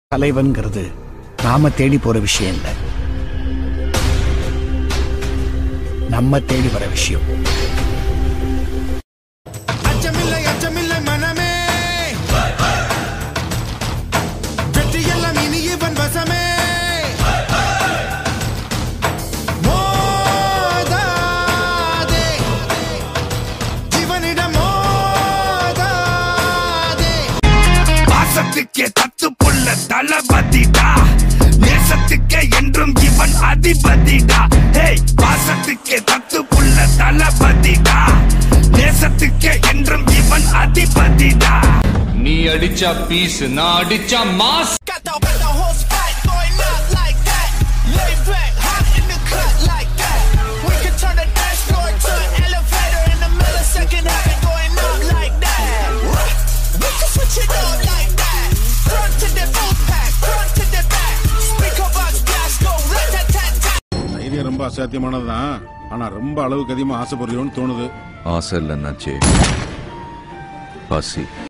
தலைவன்கிறது நாம தேடி போற விஷயம் இல்ல நம்ம தேடி வர விஷயம் அச்சமில்லை அச்சமில்லை மனமே வெற்றியெல்லாம் இனி இவன் வசமே மோதாதே இவனிடம் மோதாதே பாசத்துக்கே தத்து புள்ள தளபதிடா நேசத்துக்கே என்றும் இவன் அதிபதிடா ஹேய் பாசத்துக்கே தத்து புள்ள தளபதிடா நேசத்துக்கே என்றும் இவன் அதிபதிடா நீ அடிச்சா பீஸ் நான் அடிச்சா mass Got the, got the whole spot, boy, not like that. Lay back, hot in the cut like that. We can turn the dashboard to an elevator in a millisecond, have it going up like that. We can switch it up like that. Front to the full pack, front to the back. Speaker box blast, go rat tat tat tat. தைரியம் ரொம்ப அசாத்தியமானதுதான் ஆனா ரொம்ப அளவுக்கு அதிகமா ஆசைப்படுறியோன்னு தோணுது ஆசை இல்லைன்னாச்சே பசி